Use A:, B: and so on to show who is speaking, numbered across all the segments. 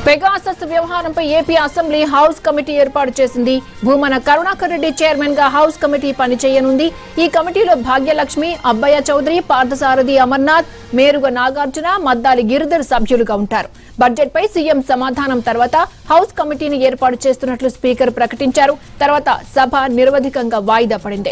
A: Pegasus వ్యవహారంపై AP assembly house committee ఏర్పాటు చేసింది భూమన కరుణాకర్ రెడ్డి చైర్మన్ గా హౌస్ కమిటీ పనిచేయనుంది ఈ కమిటీలో భాగ్యలక్ష్మి అబ్బయ్య చౌదరి పార్థసారథి అమర్నాథ్ మేరుగ నాగార్జున మద్దాలి గిరిధర్ సభ్యులుగా ఉంటారు బడ్జెట్ పై సీఎం సమాధానం తర్వాత హౌస్ కమిటీని ఏర్పాటు చేస్తున్నట్లు స్పీకర్ ప్రకటించారు తర్వాత సభ నిరవధికంగా వాయిదా పడింది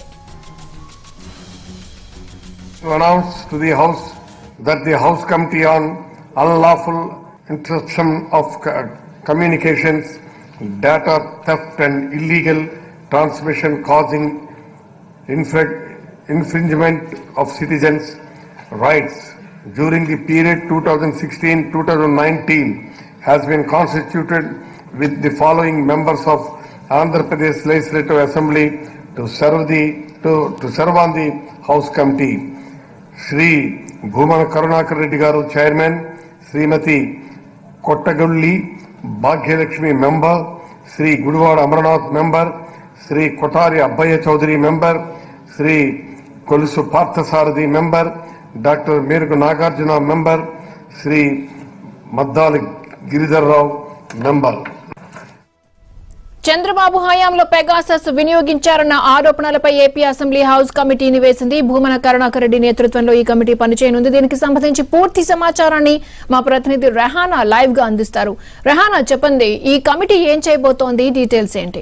B: to announce to the House that the House Committee on Unlawful Interruption of Co- Communications, Data Theft and Illegal Transmission causing infra- infringement of citizens' rights during the period 2016-2019 has been constituted with the following members of Andhra Pradesh Legislative Assembly to serve the to, to serve on the House Committee. Shri Bhumana Karunakar Reddy గారు chairman Shrimati Kottagolli Bhagyalakshmi member Shri Gudivada Amarnath member Shri Kotari Abbaiah Chowdary member Shri Kolusu Parthasarathy member doctor Merugu Nagarjuna member Shri Maddali Giridhar Rao member
A: Chandrababu హయాంలో Pegasus వినియోగించారన్న ఆరోపణలపై AP assembly house కమిటీని వేసింది భూమన కరుణాకర్ రెడ్డి నేతృత్వంలో ఈ committee పనిచేయనుంది దీనికి సంబంధించి పూర్తి సమాచారాన్ని మా ప్రతినిధి రెహానా లైవ్ గా అందిస్తారు రెహానా చెప్పండి ఈ కమిటీ ఏం చేయబోతోంది డీటెయిల్స్ ఏంటి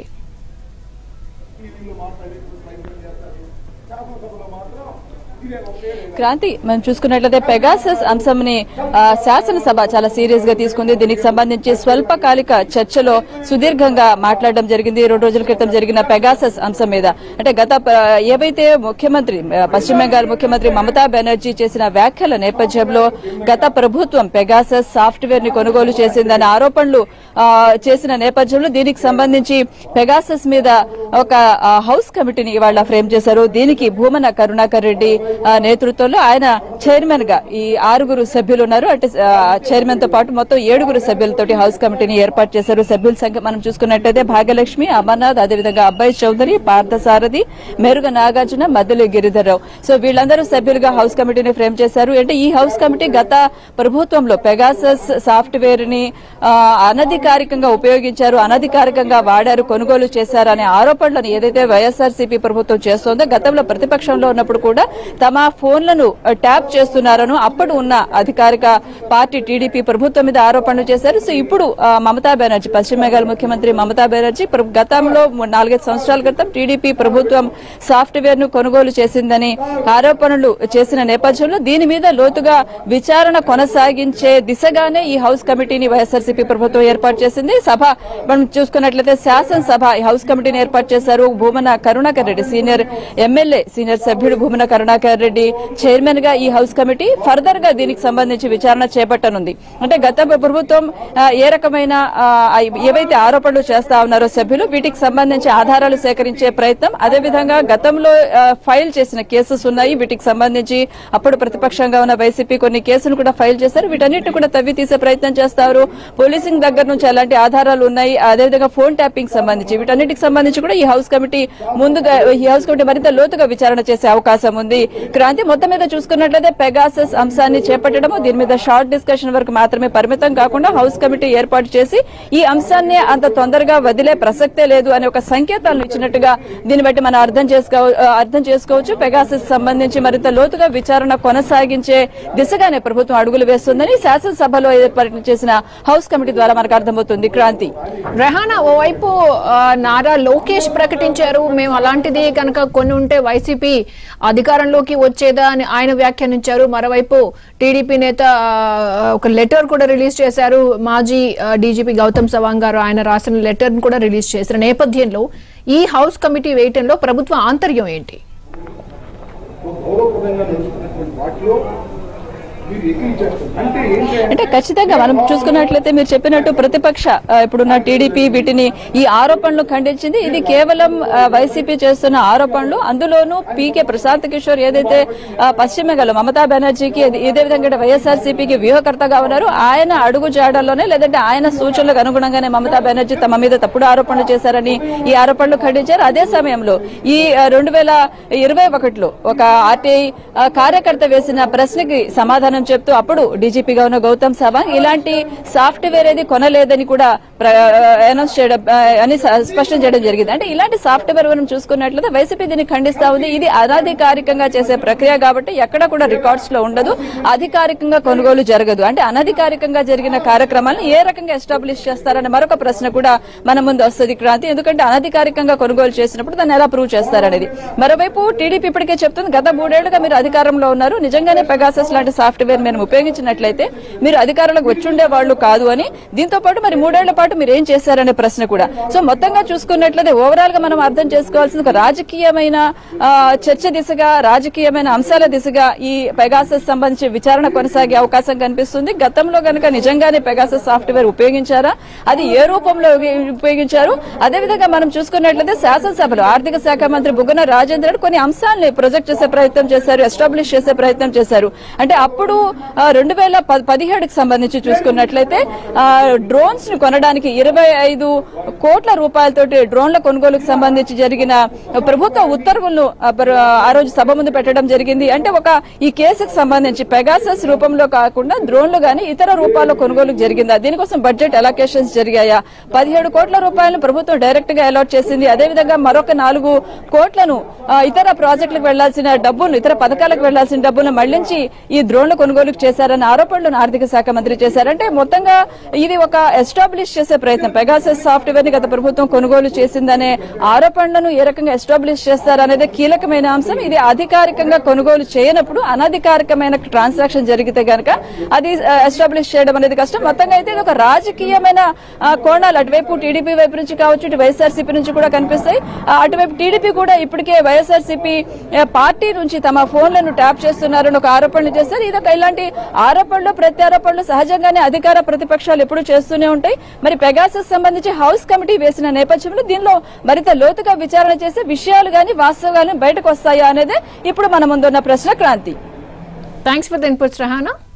C: క్రాంతి మనం చూసుకున్నట్లయితే పెగాసస్ అంశంని ఆ, శాసనసభ చాలా సీరియస్ గా తీసుకుంది దీనికి సంబంధించి స్వల్పకాలిక చర్చలో సుదీర్ఘంగా మాట్లాడడం జరిగింది రెండు రోజుల క్రితం జరిగిన పెగాసస్ అంశం మీద అంటే గత ప- ఏవైతే ముఖ్యమంత్రి ఆ, పశ్చిమ బెంగాల్ ముఖ్యమంత్రి మమతా బెనర్జీ చేసిన వ్యాఖ్యల నేపథ్యంలో గత ప్రభుత్వం పెగాసస్ సాఫ్ట్వేర్ ని కొనుగోలు చేసిందనే ఆరోపణలు ఆ, చేసిన నేపథ్యంలో దీనికి సంబంధించి పెగాసస్ మీద ఒక ఆ, హౌస్ కమిటీని ఇవాళ ఫ్రేమ్ చేశారు దీనికి భూమన కరుణాకర్ రెడ్డి ఆ, నేతృత్వంలో ఆయన చైర్మన్ గా ఈ ఆరుగురు సభ్యులు ఉన్నారు అంటే ఆ, చైర్మన్ తో పాటు మొత్తం ఏడుగురు సభ్యులతోటి హౌస్ కమిటీని ఏర్పాటు చేశారు సభ్యుల సంఖ్య మనం చూసుకున్నట్లయితే భాగ్యలక్ష్మి అమర్నాథ్ అదేవిధంగా అబ్బాయి చౌదరి పార్థసారథి మెరుగ నాగార్జున మద్దెలి గిరిధర్రావు సో వీళ్ళందరూ సభ్యులుగా హౌస్ కమిటీని ఫ్రేమ్ చేశారు అంటే ఈ హౌస్ కమిటీ గత ప్రభుత్వంలో పెగాసస్ సాఫ్ట్వేర్ ని ఆ, అనధికారికంగా ఉపయోగించారు అనధికారికంగా వాడారు కొనుగోలు చేశారు అనే ఆరోపణలను ఏదైతే వైఎస్ఆర్సీపీ ప్రభుత్వం చేస్తోందో గతంలో ప్రతిపక్షంలో ఉన్నప్పుడు కూడా తమ ఫోన్లను ట్యాప్ చేస్తున్నారను అప్పుడు ఉన్న అధికారిక పార్టీ టీడీపీ ప్రభుత్వం మీద ఆరోపణలు చేశారు సో ఇప్పుడు ఆ, మమతా బెనర్జీ పశ్చిమ బెంగాల్ ముఖ్యమంత్రి మమతా బెనర్జీ ప్ర- గతంలో ము- నాలుగైదు సంవత్సరాల క్రితం టీడీపీ ప్రభుత్వం సాఫ్ట్వేర్ ను కొనుగోలు చేసిందని ఆరోపణలు చేసిన నేపథ్యంలో దీని మీద లోతుగా విచారణ కొనసాగించే దిశగానే ఈ హౌస్ కమిటీని వైఎస్ఆర్సీపీ ప్రభుత్వం ఏర్పాటు చేసింది సభ మనం చూసుకున్నట్లయితే శాసనసభ ఈ హౌస్ కమిటీని ఏర్పాటు చేశారు Bhumana Karunakar Reddy senior MLA senior సభ్యుడు భూమన కరుణాకర్ రెడ్డి చైర్మన్ గా ఈ హౌస్ కమిటీ ఫర్దర్ గా దీనికి సంబంధించి విచారణ చేపట్టనుంది అంటే గత ప్రభుత్వం ఆ, ఏ రకమైన ఆ, ఏవైతే ఆరోపణలు చేస్తా ఉన్నారో సభ్యులు వీటికి సంబంధించి ఆధారాలు సేకరించే ప్రయత్నం అదేవిధంగా గతంలో ఆ, ఫైల్ చేసిన కేసెస్ ఉన్నాయి వీటికి సంబంధించి అప్పుడు ప్రతిపక్షంగా ఉన్న వైసీపీ కొన్ని కేసులు కూడా ఫైల్ చేశారు వీటన్నిటి కూడా తవ్వి తీసే ప్రయత్నం చేస్తారు పోలీసింగ్ దగ్గర నుంచి అలాంటి ఆధారాలు ఉన్నాయి అదేవిధంగా ఫోన్ ట్యాపింగ్ సంబంధించి వీటన్నిటికి సంబంధించి కూడా ఈ హౌస్ కమిటీ ముందుగా ఈ హౌస్ కమిటీ మరింత లోతుగా విచారణ చేసే అవకాశం ఉంది క్రాంతి మొత్తం మీద చూసుకున్నట్లయితే పెగాసస్ అంశాన్ని చేపట్టడము దీని మీద షార్ట్ డిస్కషన్ వరకు మాత్రమే పరిమితం కాకుండా హౌస్ కమిటీ ఏర్పాటు చేసి ఈ అంశాన్ని అంత తొందరగా వదిలే ప్రసక్తే లేదు అనే ఒక సంకేతాలను ఇచ్చినట్టుగా దీన్ని బట్టి మనం అర్థం చేసుకో ఆ, అర్థం చేసుకోవచ్చు పెగాసస్ సంబంధించి మరింత లోతుగా విచారణ కొనసాగించే దిశగానే ప్రభుత్వం అడుగులు వేస్తుందని శాసనసభలో ఏర్పాటు చేసిన హౌస్ కమిటీ ద్వారా మనకు అర్థమవుతుంది క్రాంతి
A: రెహానా ఓవైపు ఆ, నారా లోకేష్ ప్రకటించారు మేము అలాంటిది కనుక కొన్ని ఉంటే వైసీపీ అధికారంలోకి వచ్చేదా అని ఆయన వ్యాఖ్యానించారు మరోవైపు టీడీపీ నేత ఆ, ఒక లెటర్ కూడా రిలీజ్ చేశారు మాజీ డీజీపీ గౌతమ్ సవాంగ్ గారు ఆయన రాసిన లెటర్ కూడా రిలీజ్ చేసిన నేపథ్యంలో ఈ హౌస్ కమిటీ వేయటంలో ప్రభుత్వ ఆంతర్యం ఏంటి
D: గౌరవప్రదంగా నడుస్తున్నటువంటి వాటిలో మీరు ఎక్కించేస్తారు అంటే ఏం చేయాలి
C: అంటే ఖచ్చితంగా మనం చూసుకున్నట్లయితే మీరు చెప్పినట్టు ప్రతిపక్ష ఆ, ఇప్పుడున్న టీడీపీ వీటిని ఈ ఆరోపణలు ఖండించింది ఇది కేవలం ఆ, వైసీపీ చేస్తున్న ఆరోపణలు అందులోనూ పీకే ప్రశాంత్ కిషోర్ ఏదైతే ఆ, పశ్చిమ బెంగాల్ మమతా బెనర్జీకి ఇది- ఇదే విధంగా వైఎస్ఆర్సీపీకి వ్యూహకర్తగా ఉన్నారు ఆయన అడుగు జాడల్లోనే లేదంటే ఆయన సూచనలకు అనుగుణంగానే మమతా బెనర్జీ తమ మీద తప్పుడు ఆరోపణలు చేశారని ఈ ఆరోపణలు ఖండించారు అదే సమయంలో ఈ రెండు వేల ఇరవై ఒకటిలో ఒక ఆర్టీఐ కార్యకర్త వేసిన ప్రశ్నకి సమాధానం సమాధానం చెప్తూ అప్పుడు డీజీపీగా ఉన్న గౌతమ్ సవాంగ్ ఇలాంటి సాఫ్ట్వేర్ ఏది కొనలేదని కూడా అనౌన్స్ చేయడం ఆ, అని స- స్పష్టం చేయడం జరిగింది అంటే ఇలాంటి సాఫ్ట్వేర్ మనం చూసుకున్నట్లయితే వైసీపీ దీన్ని ఖండిస్తా ఉంది ఇది అనధికారికంగా చేసే ప్రక్రియ కాబట్టి ఎక్కడ కూడా రికార్డ్స్ లో ఉండదు అధికారికంగా కొనుగోలు జరగదు అంటే అనధికారికంగా జరిగిన కార్యక్రమాలను ఏ రకంగా ఎస్టాబ్లిష్ చేస్తారనే మరొక ప్రశ్న కూడా మన ముందు వస్తుంది క్రాంతి ఎందుకంటే అనధికారికంగా కొనుగోలు చేసినప్పుడు దాన్ని ఎలా ప్రూవ్ చేస్తారనేది మరోవైపు టీడీపీ ఇప్పటికే చెప్తుంది గత మూడేళ్లుగా మీరు అధికారంలో ఉన్నారు నిజంగానే పెగాసస్ లాంటి సాఫ్ట్వేర్ మేము ఉపయోగించినట్లయితే మీరు అధికారంలోకి వచ్చుండే వాళ్ళు కాదు అని దీంతో పాటు మరి మూడేళ్ల పాటు మీరు ఏం చేశారనే ప్రశ్న కూడా సో మొత్తంగా చూసుకున్నట్లయితే ఓవరాల్ గా మనం అర్థం చేసుకోవాల్సింది ఒక రాజకీయమైన ఆ, చర్చ దిశగా రాజకీయమైన అంశాల దిశగా ఈ పెగాసస్ సంబంధించి విచారణ కొనసాగే అవకాశం కనిపిస్తుంది గతంలో గనక నిజంగానే పెగాసస్ సాఫ్ట్వేర్ ఉపయోగించారా అది ఏ రూపంలో ఉపయోగించారు అదేవిధంగా మనం చూసుకున్నట్లయితే శాసనసభలో ఆర్థిక శాఖ మంత్రి బుగ్గన రాజేంద్రన్ కొన్ని అంశాలని ప్రొజెక్ట్ చేసే ప్రయత్నం చేశారు ఎస్టాబ్లిష్ చేసే ప్రయత్నం చేశారు అంటే అప్పుడు రెండు వేల పదిహేడుకి సంబంధించి చూసుకున్నట్లయితే డ్రోన్స్ ను కొనడానికి ఇరవై ఐదు కోట్ల రూపాయలతోటి డ్రోన్ల కొనుగోలుకు సంబంధించి జరిగిన ప్రభుత్వ ఉత్తర్వులను ఆ, ప్ర- ఆ రోజు సభ ముందు పెట్టడం జరిగింది అంటే ఒక ఈ కేసుకు సంబంధించి పెగాసస్ రూపంలో కాకుండా డ్రోన్లు గాని ఇతర రూపాల్లో కొనుగోలు జరిగిందా దీనికోసం బడ్జెట్ అలొకేషన్స్ జరిగాయా పదిహేడు కోట్ల రూపాయలను ప్రభుత్వం డైరెక్ట్ గా అలాట్ చేసింది అదేవిధంగా మరొక నాలుగు కోట్లను ఆ, ఇతర ప్రాజెక్టులకు వెళ్లాల్సిన డబ్బులు ఇతర పథకాలకు వెళ్లాల్సిన డబ్బులను మళ్లించి ఈ డ్రోన్ల కొనుగోలుకు చేశారన్న ఆరోపణలను ఆర్థిక శాఖ మంత్రి చేశారంటే మొత్తంగా ఇది ఒక ఎస్టాబ్లిష్ చేసే ప్రయత్నం పెగాసస్ సాఫ్ట్వేర్ ని గత ప్రభుత్వం కొనుగోలు చేసిందనే ఆరోపణలను ఏ రకంగా ఎస్టాబ్లిష్ చేస్తారనేది కీలకమైన అంశం ఇది అధికారికంగా కొనుగోలు చేయనప్పుడు అనధికారికమైన ట్రాన్సాక్షన్ జరిగితే గనక అది ఎస్టాబ్లిష్ చేయడం అనేది కష్టం మొత్తంగా అయితే ఇది ఒక రాజకీయమైన ఆ, కోణాలు అటువైపు టీడీపీ వైపు నుంచి కావచ్చు ఇటు వైఎస్ఆర్సీపీ నుంచి కూడా కనిపిస్తాయి ఆ, అటువైపు టీడీపీ కూడా ఇప్పటికే వైఎస్ఆర్సీపీ పార్టీ నుంచి తమ ఫోన్లను ట్యాప్ చేస్తున్నారని ఒక ఆరోపణలు చేస్తారు ఇది ఒక ఇలాంటి ఆరోపణలు ప్రత్యారోపణలు సహజంగానే అధికార ప్రతిపక్షాలు ఎప్పుడూ చేస్తూనే ఉంటాయి మరి పెగాసస్ సంబంధించి హౌస్ కమిటీ వేసిన నేపథ్యంలో దీనిలో మరింత లోతుగా విచారణ చేసే విషయాలు గాని వాస్తవాలు బయటకు వస్తాయా అనేది ఇప్పుడు మన ముందున్న ప్రశ్న Kranti
A: thanks for the inputs రహానా